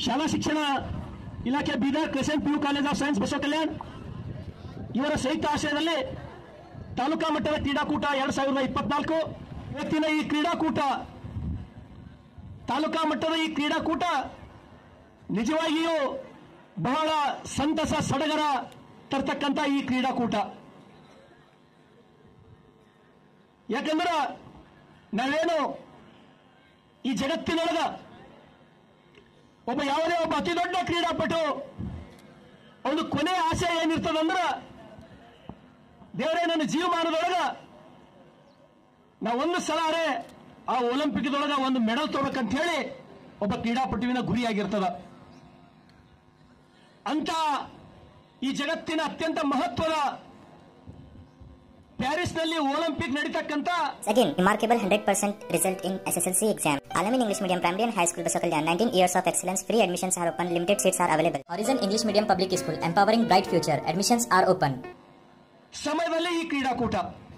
ಶಾಲಾ ಶಿಕ್ಷಣ ಇಲಾಖೆ Bidar crescent P U college of science Basava Kalyan ಇವರ ಸಂಯುಕ್ತ ಆಶ್ರಯದಲ್ಲಿ ತಾಲೂಕಾ ಮಟ್ಟದ ಕ್ರೀಡಾಕೂಟ ಎರಡ್ ಸಾವಿರದ ಇಪ್ಪತ್ನಾಲ್ಕು ಇವತ್ತಿನ ಈ ಕ್ರೀಡಾಕೂಟ ತಾಲೂಕಾ ಮಟ್ಟದ ಈ ಕ್ರೀಡಾಕೂಟ ನಿಜವಾಗಿಯೂ ಬಹಳ ಸಂತಸ ಸಡಗರ ತರ್ತಕ್ಕಂಥ ಈ ಕ್ರೀಡಾಕೂಟ ಯಾಕಂದ್ರ ನಾವೇನು ಈ ಜಗತ್ತಿನೊಳಗ ಒಬ್ಬ ಯಾವುದೇ ಒಬ್ಬ ಅತಿ ದೊಡ್ಡ ಕ್ರೀಡಾಪಟು ಒಂದು ಕೊನೆ ಆಸೆ ಏನಿರ್ತದಂದ್ರ ದೇವರೇ ನನ್ನ ಜೀವಮಾನದೊಳಗ ನಾ ಒಂದು ಸಲ ಅರೆ ಆ ಒಲಿಂಪಿಕ್ದೊಳಗ ಒಂದು ಮೆಡಲ್ ತಗೋಬೇಕಂತ ಹೇಳಿ ಒಬ್ಬ ಕ್ರೀಡಾಪಟುವಿನ ಗುರಿಯಾಗಿರ್ತದ ಅಂತ ಈ ಜಗತ್ತಿನ ಅತ್ಯಂತ ಮಹತ್ವದ ಪ್ಯಾರಿಸ್ನಲ್ಲಿ ಒಲಿಂಪಿಕ್ ನಡೀತಕ್ಕಂಥ Again, remarkable 100% result in SSLC exam. Alamin English Medium Primary and High School Basakalyan. 19 years of excellence. Free admissions are open. Limited seats are available. Horizon English Medium Public School. Empowering bright future. Admissions are open. ಸಮಯದಲ್ಲಿ ಈ ಕ್ರೀಡಾಕೂಟ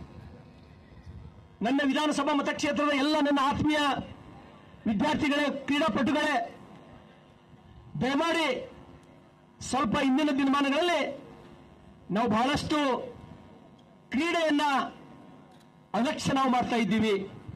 ನನ್ನ ವಿಧಾನಸಭಾ ಮತಕ್ಷೇತ್ರದ ಎಲ್ಲ ನನ್ನ ಆತ್ಮೀಯ ವಿದ್ಯಾರ್ಥಿಗಳೇ ಕ್ರೀಡಾಪಟುಗಳೇ ದಯಮಾಡಿ ಸ್ವಲ್ಪ ಇಂದಿನ ದಿನಮಾನಗಳಲ್ಲಿ ನಾವು ಬಹಳಷ್ಟು ಕ್ರೀಡೆಯನ್ನ ಅಲಕ್ಷ್ಯ ನಾವು ಮಾಡ್ತಾ ಇದ್ದೀವಿ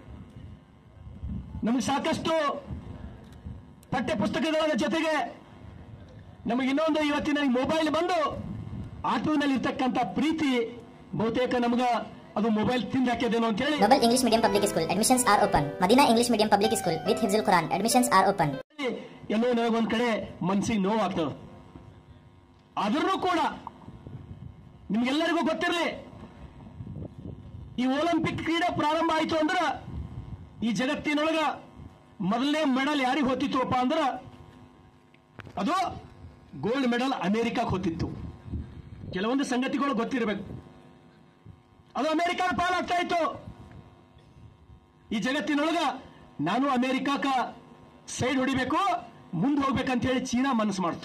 ನಮಗೆ ಸಾಕಷ್ಟು ಪಠ್ಯ ಪುಸ್ತಕಗಳ ಜೊತೆಗೆ ನಮಗೆ ಇನ್ನೊಂದು ಇವತ್ತಿನ ಈ ಮೊಬೈಲ್ ಬಂದು ಆಟೋನಲ್ಲಿ ಇರ್ತಕ್ಕಂಥ ಪ್ರೀತಿ ಬಹುತೇಕ ನಮಗ ಅದು ಮೊಬೈಲ್ ತಿಂದು ಹಾಕಿದೇನೋ ಅಂತ ಹೇಳಿ Global English Medium Public School. Admissions are open. Madina English Medium Public School with Hifzul Quran. Admissions are open. ಎಲ್ಲೋ ನನಗೊಂದ್ ಕಡೆ ಮನ್ಸಿಗೆ ನೋವಾಗ್ತದೆ ಆದ್ರೂ ಕೂಡ ನಿಮ್ಗೆಲ್ಲರಿಗೂ ಗೊತ್ತಿರಲಿ ಈ ಒಲಿಂಪಿಕ್ ಕ್ರೀಡೆ ಪ್ರಾರಂಭ ಆಯಿತು ಅಂದ್ರ ಈ ಜಗತ್ತಿನೊಳಗ ಮೊದಲನೇ ಮೆಡಲ್ ಯಾರಿಗೆ ಹೋತಿತ್ತುಪ್ಪ ಅಂದ್ರ ಅದು ಗೋಲ್ಡ್ ಮೆಡಲ್ ಅಮೆರಿಕಕ್ಕೆ ಹೋತಿತ್ತು ಕೆಲವೊಂದು ಸಂಗತಿಗಳು ಗೊತ್ತಿರಬೇಕು ಅದು ಅಮೆರಿಕದ ಪಾಲಾಗ್ತಾ ಇತ್ತು ಈ ಜಗತ್ತಿನೊಳಗ ನಾನು ಅಮೆರಿಕಾಕ ಸೈಡ್ ಹೊಡಿಬೇಕು ಮುಂದೆ ಹೋಗ್ಬೇಕಂತ ಹೇಳಿ ಚೀನಾ ಮನಸ್ಸು ಮಾಡ್ತು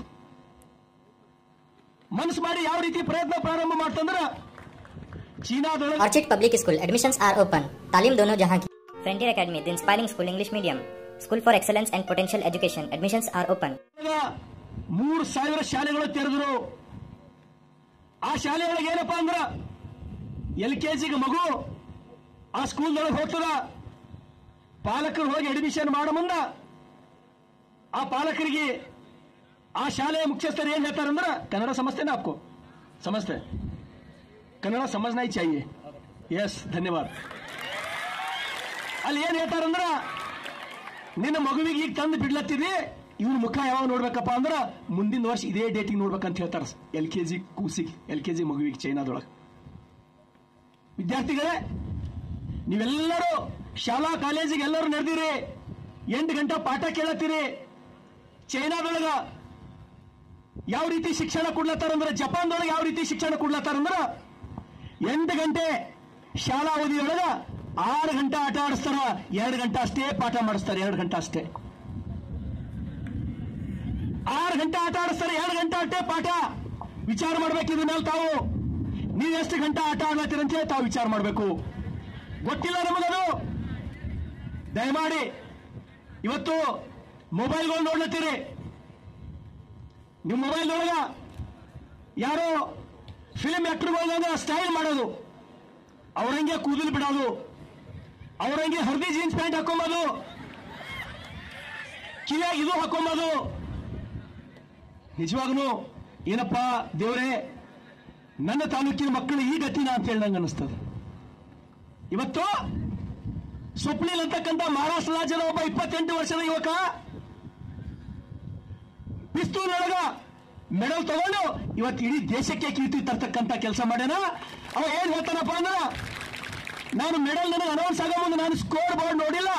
ಮನಸ್ಸು ಮಾಡಿ ಯಾವ ರೀತಿ ಪ್ರಯತ್ನ ಪ್ರಾರಂಭ ಮಾಡ್ತಂದ್ರ ಚೀನಾದೊಳಗೆ Orchid Public School. Admissions are open. Talim Dono Jahan Ki. Frontier Academy. The Inspiring School English Medium. School for Excellence and Potential Education. Admissions are open. ಮೂರು ಸಾವಿರ ಶಾಲೆಗಳು ತೆರೆದ್ರು ಆ ಶಾಲೆಯೊಳಗೆ ಏನಪ್ಪಾ ಅಂದ್ರ ಎಲ್ ಕೆ ಜಿಗೆ ಮಗು ಆ ಸ್ಕೂಲ್ದೊಳಗೆ ಹೋಗ್ತದ ಪಾಲಕರು ಹೋಗಿ ಅಡ್ಮಿಷನ್ ಮಾಡೋ ಮುಂದ ಆ ಪಾಲಕರಿಗೆ ಆ ಶಾಲೆಯ ಮುಖ್ಯಸ್ಥರು ಏನ್ ಹೇಳ್ತಾರಂದ್ರ ಕನ್ನಡ ಸಮಸ್ಯೆನ आपको ಸಮಸ್ತೆ ಕನ್ನಡ ಸಮಜ್ನಾ ಹಿ ಚಾಹಿಯೆ ಎಸ್ ಧನ್ಯವಾದ ಅಲ್ಲಿ ಏನ್ ಹೇಳ್ತಾರಂದ್ರ ನಿನ್ನ ಮಗುವಿಗೆ ಈಗ ತಂದು ಬಿಡ್ಲತ್ತಿದೆ ಇವ್ನ ಮುಖ ಯಾವಾಗ ನೋಡ್ಬೇಕಪ್ಪ ಅಂದ್ರ ಮುಂದಿನ ವರ್ಷ ಇದೇ ಡೇಟಿಗೆ ನೋಡ್ಬೇಕಂತ ಹೇಳ್ತಾರ ಎಲ್ ಕೆ ಜಿ ಕೂಸಿಗೆ ಎಲ್ ಕೆ ಜಿ ಮಗುವಿಗೆ ಚೈನಾದೊಳಗೆ ವಿದ್ಯಾರ್ಥಿಗಳೇ ನೀವೆಲ್ಲರೂ ಶಾಲಾ ಕಾಲೇಜಿಗೆ ಎಲ್ಲರೂ ನಡೆದಿರಿ ಎಂಟು ಗಂಟೆ ಪಾಠ ಕೇಳತ್ತೀರಿ ಚೈನಾದೊಳಗ ಯಾವ ರೀತಿ ಶಿಕ್ಷಣ ಕೊಡ್ಲತ್ತಾರಂದ್ರ ಜಪಾನ್ದೊಳಗೆ ಯಾವ ರೀತಿ ಶಿಕ್ಷಣ ಕೊಡ್ಲತ್ತಾರಂದ್ರ ಎಂಟು ಗಂಟೆ ಶಾಲಾ ಅವಧಿಯೊಳಗ ಆರು ಗಂಟೆ ಆಟ ಆಡಿಸ್ತಾರ ಎರಡು ಗಂಟೆ ಅಷ್ಟೇ ಪಾಠ ಮಾಡಿಸ್ತಾರೆ ಎರಡು ಗಂಟೆ ಅಷ್ಟೇ ಆರು ಗಂಟೆ ಆಟ ಆಡಿಸ್ತಾರೆ ಎರಡು ಗಂಟೆ ಅಷ್ಟೇ ಪಾಠ ವಿಚಾರ ಮಾಡ್ಬೇಕು ಇದ್ರ ಮೇಲೆ ತಾವು ನೀವು ಎಷ್ಟು ಗಂಟೆ ಆಟ ಆಡ್ಲತ್ತೀರ ಅಂತ ಹೇಳಿ ತಾವು ವಿಚಾರ ಮಾಡಬೇಕು ಗೊತ್ತಿಲ್ಲ ನಮಗದು ದಯಮಾಡಿ ಇವತ್ತು ಮೊಬೈಲ್ಗಳು ನೋಡ್ಲತ್ತೀರಿ ನಿಮ್ಮ ಮೊಬೈಲ್ ಒಳಗ ಯಾರೋ ಫಿಲ್ಮ್ ಆಕ್ಟರ್ಗಳಾಗ ಸ್ಟೈಲ್ ಮಾಡೋದು ಅವರಂಗೆ ಕೂದಲು ಬಿಡೋದು ಅವರಂಗೆ ಹರ್ದಿ ಜೀನ್ಸ್ ಪ್ಯಾಂಟ್ ಹಾಕೊಂಬೋದು ಕಿವಿಯಾಗ ಇದು ಹಾಕೊಂಬೋದು ನಿಜವಾಗ್ನು ಏನಪ್ಪ ದೇವರೇ ನನ್ನ ತಾಲೂಕಿನ ಮಕ್ಕಳು ಈ ಗತಿನ ಅಂತ ಹೇಳಿ ನಂಗೆ ಅನಿಸ್ತದೆ ಇವತ್ತು ಸ್ವಪ್ನಿಲ್ ಅಂತಕ್ಕಂಥ ಮಹಾರಾಷ್ಟ್ರ ರಾಜ್ಯದ ಒಬ್ಬ ಇಪ್ಪತ್ತೆಂಟು ವರ್ಷದ ಯುವಕ ಪಿಸ್ತೂಲ್ನೊಳಗ ಮೆಡಲ್ ತಗೊಂಡು ಇವತ್ತು ಇಡೀ ದೇಶಕ್ಕೆ ಕೀರ್ತಿ ತರ್ತಕ್ಕಂಥ ಕೆಲಸ ಮಾಡ್ಯಾನ ಅವ ಏನ್ ಹೇಳ್ತಾನಪ್ಪ ಅಂದ್ರ ನಾನು ಮೆಡಲ್ ನನಗೆ ಅನೌನ್ಸ್ ಆಗೋ ಮುಂದೆ ನಾನು ಸ್ಕೋರ್ ಬೋರ್ಡ್ ನೋಡಿಲ್ಲ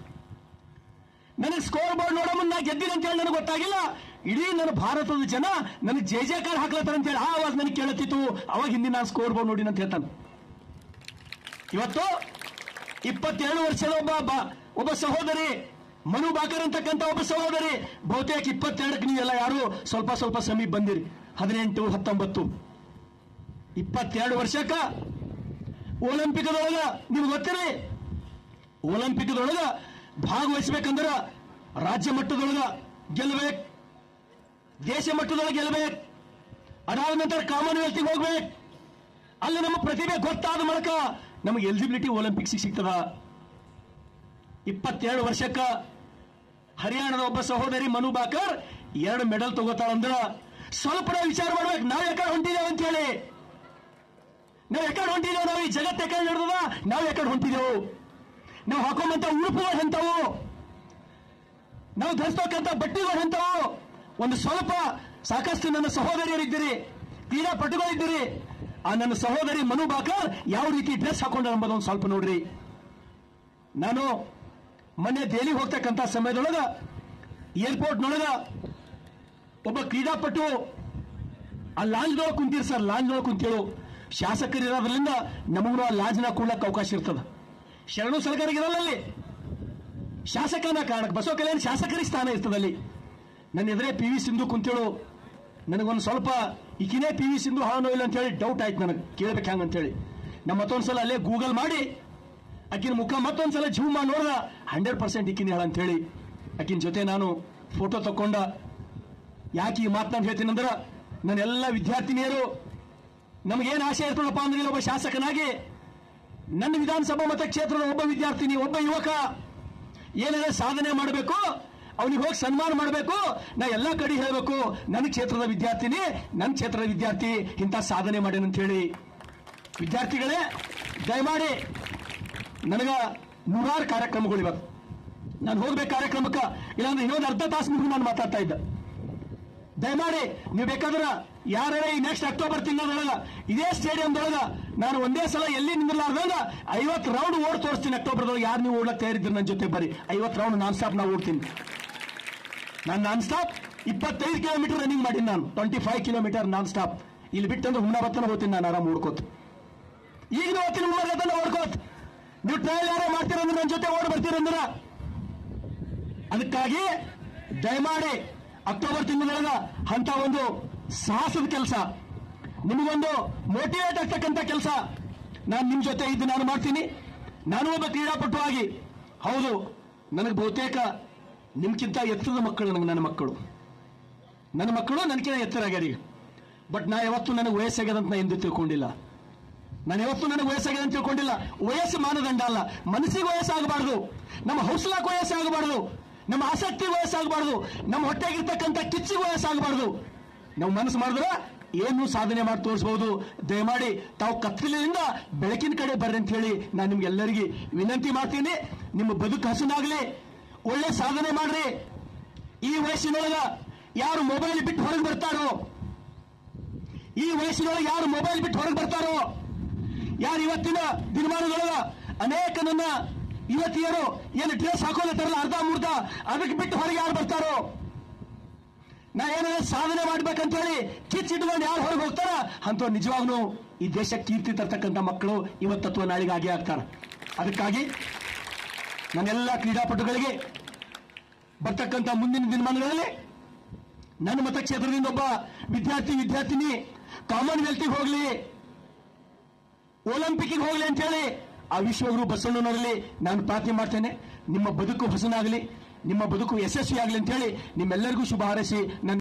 ನನಗೆ ಸ್ಕೋರ್ ಬೋರ್ಡ್ ನೋಡೋ ಮುಂದೆ ನಾ ಗೆದ್ದಿನ ಅಂತ ಹೇಳಿ ನನಗೆ ಗೊತ್ತಾಗಿಲ್ಲ ಇಡೀ ನನ್ನ ಭಾರತದ ಜನ ನನಗೆ ಜಯ ಜಯಕಾರ ಹಾಕ್ಲತ್ತಾರ ಅಂತ ಹೇಳಿ ಆ ಆವಾಜ್ ನನಗೆ ಕೇಳತ್ತಿತ್ತು ಅವಾಗ ಹಿಂದಿನ ನಾನು ಸ್ಕೋರ್ ಬೋರ್ಡ್ ನೋಡಿನ ಅಂತ ಹೇಳ್ತಾನೆ ಇವತ್ತು ಇಪ್ಪತ್ತೇಳು ವರ್ಷದ ಒಬ್ಬ ಬ- ಒಬ್ಬ ಸಹೋದರಿ ಮನು ಬಾಕರ್ ಅಂತಕ್ಕಂಥ ಒಬ್ಬ ಸಹೋದರಿ ಬಹುತೇಕ ಇಪ್ಪತ್ತೆರಡಕ್ಕೆ ನೀವೆಲ್ಲ ಯಾರು ಸ್ವಲ್ಪ ಸ್ವಲ್ಪ ಸಮೀಪ ಬಂದಿರಿ ಹದಿನೆಂಟು ಹತ್ತೊಂಬತ್ತು ಇಪ್ಪತ್ತೆರಡು ವರ್ಷಕ್ಕ ಒಲಿಂಪಿಕ್ದೊಳಗ ನಿಮ್ಗೆ ಗೊತ್ತಿರಿ ಒಲಿಂಪಿಕ್ದೊಳಗ ಭಾಗವಹಿಸ್ಬೇಕಂದ್ರ ರಾಜ್ಯ ಮಟ್ಟದೊಳಗ ಗೆಲ್ಲಬೇಕು ದೇಶ ಮಟ್ಟದೊಳಗೆ ಗೆಲ್ಲಬೇಕು ಅದಾದ ನಂತರ ಕಾಮನ್ವೆಲ್ತ್ಗೆ ಹೋಗ್ಬೇಕು ಅಲ್ಲಿ ನಮ್ಮ ಪ್ರತಿಭೆ ಗೊತ್ತಾದ ಮೂಲಕ ನಮಗೆ ಎಲಿಜಿಬಿಲಿಟಿ ಒಲಿಂಪಿಕ್ಸ್ ಸಿಗ್ತದ ಇಪ್ಪತ್ತೆರಡು ವರ್ಷಕ್ಕ ಹರಿಯಾಣದ ಒಬ್ಬ ಸಹೋದರಿ ಮನು ಬಾಕರ್ ಎರಡು ಮೆಡಲ್ ತಗೋತಾಳಂದ್ರ ಸ್ವಲ್ಪ ನಾವು ವಿಚಾರ ಮಾಡ್ಬೇಕು ನಾವು ಯಾಕಡೆ ಹೊಂಟಿದ್ದೇವೆ ಅಂತ ಹೇಳಿ ನಾವು ಯಾಕಡೆ ಹೊಂಟಿದ್ದೇವೆ ನಾವು ಈ ಜಗತ್ತು ಯಾಕಡೆ ನಡೆದದ ನಾವು ಯಾಕಡೆ ಹೊಂಟಿದೆವು ನಾವು ಹಾಕೊಂಬಂತ ಉಡುಪುಗಳು ಎಂತವು ನಾವು ಧರಿಸ್ತಕ್ಕಂಥ ಬಟ್ಟೆಗಳು ಎಂತವು ಒಂದು ಸ್ವಲ್ಪ ಸಾಕಷ್ಟು ನನ್ನ ಸಹೋದರಿಯರಿದ್ದೀರಿ ಕ್ರೀಡಾಪಟುಗಳಿದ್ದೀರಿ ಆ ನನ್ನ ಸಹೋದರಿ ಮನು ಬಾಕರ್ ಯಾವ ರೀತಿ ಡ್ರೆಸ್ ಹಾಕೊಂಡ ಎಂಬುದು ಒಂದು ಸ್ವಲ್ಪ ನೋಡ್ರಿ ನಾನು ಮೊನ್ನೆ ದೆಹಲಿ ಹೋಗ್ತಕ್ಕಂಥ ಸಮಯದೊಳಗ ಏರ್ಪೋರ್ಟ್ನೊಳಗ ಒಬ್ಬ ಕ್ರೀಡಾಪಟು ಆ ಲಾಂಜ್ನೊಳಗೆ ಕುಂತೀರಿ ಸರ್ ಲಾಂಜ್ನೊಳಗೆ ಕುಂತೇಳು ಶಾಸಕರು ಇರೋದ್ರಿಂದ ನಮಗೂ ಆ ಲಾಂಜ್ನ ಕೊಡ್ಲಕ್ಕೆ ಅವಕಾಶ ಇರ್ತದ ಶರಣು ಸರ್ಕಾರಿಗೆ ಇರಲ್ಲ ಅಲ್ಲಿ ಶಾಸಕನ ಕಾರಣಕ್ಕೆ ಬಸವ ಕಲ್ಯಾಣ ಶಾಸಕರಿಗೆ ಸ್ಥಾನ ಇರ್ತದಲ್ಲಿ ನನ್ನ ಎದುರೇ ಪಿ ವಿ ಸಿಂಧು ಕುಂತೇಳು ನನಗೊಂದು ಸ್ವಲ್ಪ ಈಕಿನೇ ಪಿ ವಿ ಸಿಂಧು ಹಾನೋ ಇಲ್ಲ ಅಂತೇಳಿ ಡೌಟ್ ಆಯ್ತು ನನಗೆ ಕೇಳ್ಬೇಕು ಹಂಗೆ ಅಂತೇಳಿ ನಮ್ಮ ಮತ್ತೊಂದ್ಸಲ ಅಲ್ಲೇ ಗೂಗಲ್ ಮಾಡಿ ಆಕಿನ ಮುಖ ಮತ್ತೊಂದ್ಸಲ ಜೂಮ್ ಮಾಡಿ ನೋಡ್ದ ಹಂಡ್ರೆಡ್ ಪರ್ಸೆಂಟ್ ಈಕಿನ ಹೇಳ ಅಂತೇಳಿ ಆಕಿನ ಜೊತೆ ನಾನು ಫೋಟೋ ತಕೊಂಡ ಯಾಕೆ ಈ ಮಾತನಾಡಿ ಹೇಳ್ತೀನಿ ಅಂದ್ರೆ ನನ್ನ ಎಲ್ಲ ವಿದ್ಯಾರ್ಥಿನಿಯರು ನಮಗೇನು ಆಸೆ ಇರ್ತದಪ್ಪ ಅಂದ್ರೆ ಒಬ್ಬ ಶಾಸಕನಾಗಿ ನನ್ನ ವಿಧಾನಸಭಾ ಮತಕ್ಷೇತ್ರದ ಒಬ್ಬ ವಿದ್ಯಾರ್ಥಿನಿ ಒಬ್ಬ ಯುವಕ ಏನಾದ್ರೆ ಸಾಧನೆ ಮಾಡಬೇಕು ಅವನಿಗೆ ಹೋಗಿ ಸನ್ಮಾನ ಮಾಡಬೇಕು ನಾ ಎಲ್ಲ ಕಡೆ ಹೇಳಬೇಕು ನನ್ನ ಕ್ಷೇತ್ರದ ವಿದ್ಯಾರ್ಥಿನಿ ನನ್ನ ಕ್ಷೇತ್ರದ ವಿದ್ಯಾರ್ಥಿ ಇಂಥ ಸಾಧನೆ ಮಾಡ್ಯಾನ ಅಂತ ಹೇಳಿ ವಿದ್ಯಾರ್ಥಿಗಳೇ ದಯಮಾಡಿ ನನಗ ನೂರಾರು ಕಾರ್ಯಕ್ರಮಗಳು ಇವಾಗ ನಾನು ಹೋಗ್ಬೇಕು ಕಾರ್ಯಕ್ರಮಕ್ಕೆ ಇಲ್ಲಾಂದ್ರೆ ಇನ್ನೊಂದು ಅರ್ಧ ತಾಸು ಮುಗಿದು ನಾನು ಮಾತಾಡ್ತಾ ಇದ್ದೆ ದಯಮಾಡಿ ನೀವು ಬೇಕಾದ್ರೆ ಯಾರೇ ಈ ನೆಕ್ಸ್ಟ್ ಅಕ್ಟೋಬರ್ ತಿಂಗಳೊಳಗ ಇದೇ ಸ್ಟೇಡಿಯಂದೊಳಗ ನಾನು ಒಂದೇ ಸಲ ಎಲ್ಲಿ ನಿಂದಿರ್ಲಾರ್ದಂಗ ಐವತ್ತು ರೌಂಡ್ ಓಡ್ ತೋರಿಸ್ತೀನಿ ಅಕ್ಟೋಬರ್ದೊಳಗೆ ಯಾರು ನೀವು ಓಡಕ್ ತಯಾರಿದ್ರು ನನ್ನ ಜೊತೆ ಬರ್ರಿ ಐವತ್ತು ರೌಂಡ್ ನಾನ್ ಸ್ಟಾಪ್ ನಾವು ಓಡ್ತೀನಿ ನಾನು ನಾನ್ ಸ್ಟಾಪ್ ಇಪ್ಪತ್ತೈದು ಕಿಲೋಮೀಟರ್ ರನ್ನಿಂಗ್ ಮಾಡೀನಿ ನಾನು twenty five kilometre non stop ಇಲ್ಲಿ ಬಿಟ್ಟಂದ್ರೆ ಹುಮ್ನಾಬತ್ತನ ಹೋಗ್ತೀನಿ ನಾನು ಆರಾಮ್ ಓಡ್ಕೋತ ಈಗ ಹೋಗ್ತೀನಿ ಹುಮ್ನಾಬತ್ತನ ಓಡ್ಕೋತ ನೀವು ಟ್ರಯಲ್ ಯಾರೋ ಮಾಡ್ತೀರಂದ್ರೆ ನನ್ನ ಜೊತೆ ಓಡ್ ಬರ್ತೀರಂದ್ರ ಅದಕ್ಕಾಗಿ ದಯಮಾಡಿ ಅಕ್ಟೋಬರ್ ತಿಂಗಳೊಳಗ ಅಂತ ಒಂದು ಸಾಹಸದ ಕೆಲಸ ನಿಮಗೊಂದು ಮೋಟಿವೇಟ್ ಆಗ್ತಕ್ಕಂಥ ಕೆಲಸ ನಾನು ನಿಮ್ಮ ಜೊತೆ ಇದ್ದು ನಾನು ಮಾಡ್ತೀನಿ ನಾನು ಒಬ್ಬ ಕ್ರೀಡಾಪಟು ಆಗಿ ಹೌದು ನನಗೆ ಬಹುತೇಕ ನಿಮ್ಗಿಂತ ಎತ್ತರದ ಮಕ್ಕಳು ನನಗೆ ನನ್ನ ಮಕ್ಕಳು ನನ್ನ ಮಕ್ಕಳು ನನಗಿಂತ ಎತ್ತರ ಆಗ್ಯಾರ ಈಗ ಬಟ್ ನಾ ಯಾವತ್ತೂ ನನಗೆ ವಯಸ್ಸಾಗ್ಯದ ಅಂತ ನಾ ಎಂದು ತಿಳ್ಕೊಂಡಿಲ್ಲ ನಾನು ಯಾವತ್ತೂ ನನಗೆ ವಯಸ್ಸಾಗಿದೆ ಅಂತ ತಿಳ್ಕೊಂಡಿಲ್ಲ ವಯಸ್ಸು ಮಾನದಂಡ ಅಲ್ಲ ಮನಸ್ಸಿಗೆ ವಯಸ್ಸಾಗಬಾರ್ದು ನಮ್ಮ ಹೌಸಲಾಕ್ ವಯಸ್ಸಾಗಬಾರ್ದು ನಮ್ಮ ಆಸಕ್ತಿ ವಯಸ್ಸಾಗಬಾರ್ದು ನಮ್ಮ ಹೊಟ್ಟೆಗಿರ್ತಕ್ಕಂಥ ಕಿಚ್ಚಿಗೆ ವಯಸ್ಸಾಗಬಾರ್ದು ನಾವು ಮನಸ್ಸು ಮಾಡಿದ್ರೆ ಏನು ಸಾಧನೆ ಮಾಡಿ ತೋರಿಸಬಹುದು ದಯಮಾಡಿ ತಾವು ಕತ್ತಲಿನಿಂದ ಬೆಳಕಿನ ಕಡೆ ಬರ್ರಿ ಅಂತ ಹೇಳಿ ನಾನು ನಿಮ್ಗೆಲ್ಲರಿಗೆ ವಿನಂತಿ ಮಾಡ್ತೀನಿ ನಿಮ್ಮ ಬದುಕು ಹಸನಾಗ್ಲಿ ಒಳ್ಳೆ ಸಾಧನೆ ಮಾಡ್ರಿ ಈ ವಯಸ್ಸಿನೊಳಗ ಯಾರು ಮೊಬೈಲ್ ಬಿಟ್ಟು ಹೊರಗೆ ಬರ್ತಾರೋ ಈ ವಯಸ್ಸಿನೊಳಗೆ ಯಾರು ಮೊಬೈಲ್ ಬಿಟ್ಟು ಹೊರಗೆ ಬರ್ತಾರೋ ಯಾರು ಇವತ್ತಿನ ದಿನಮಾನದೊಳಗ ಅನೇಕ ನನ್ನ ಯುವತಿಯರು ಏನು ಡ್ರೆಸ್ ಹಾಕೊಳ್ಳತ್ತಾರಲ್ಲ ಅರ್ಧ ಮುರ್ಧ ಅದಕ್ಕೆ ಬಿಟ್ಟು ಹೊರಗೆ ಯಾರು ಬರ್ತಾರೋ ನಾ ಏನಾದ್ರು ಸಾಧನೆ ಮಾಡ್ಬೇಕಂತ ಹೇಳಿ ಕಿಚ್ಚಿಟ್ಕೊಂಡು ಯಾರು ಹೊರಗೆ ಹೋಗ್ತಾರ ಅಂತ ನಿಜವಾಗ್ಲೂ ಈ ದೇಶ ಕೀರ್ತಿ ತರ್ತಕ್ಕಂಥ ಮಕ್ಕಳು ಇವತ್ತು ಅಥವಾ ನಾಳೆಗೆ ಆಗೇ ಆಗ್ತಾರ ಅದಕ್ಕಾಗಿ ನನ್ನೆಲ್ಲ ಕ್ರೀಡಾಪಟುಗಳಿಗೆ ಬರ್ತಕ್ಕಂಥ ಮುಂದಿನ ದಿನಮಾನಗಳಲ್ಲಿ ನನ್ನ ಮತಕ್ಷೇತ್ರದಿಂದ ಒಬ್ಬ ವಿದ್ಯಾರ್ಥಿ ವಿದ್ಯಾರ್ಥಿನಿ ಕಾಮನ್ವೆಲ್ತ್ಗೆ ಹೋಗ್ಲಿ ಒಲಿಂಪಿಕ್ಗೆ ಹೋಗ್ಲಿ ಅಂತ ಹೇಳಿ ಆ ವಿಶ್ವಗುರು ಬಸವಣ್ಣನವರಲ್ಲಿ ನಾನು ಪ್ರಾರ್ಥನೆ ಮಾಡ್ತೇನೆ ನಿಮ್ಮ ಬದುಕು ಹಸನಾಗಲಿ ನಿಮ್ಮ ಬದುಕು ಯಶಸ್ವಿ ಆಗಲಿ ಅಂತ ಹೇಳಿ ನಿಮ್ಮೆಲ್ಲರಿಗೂ ಶುಭ ಹಾರೈಸಿ ನನ್ನ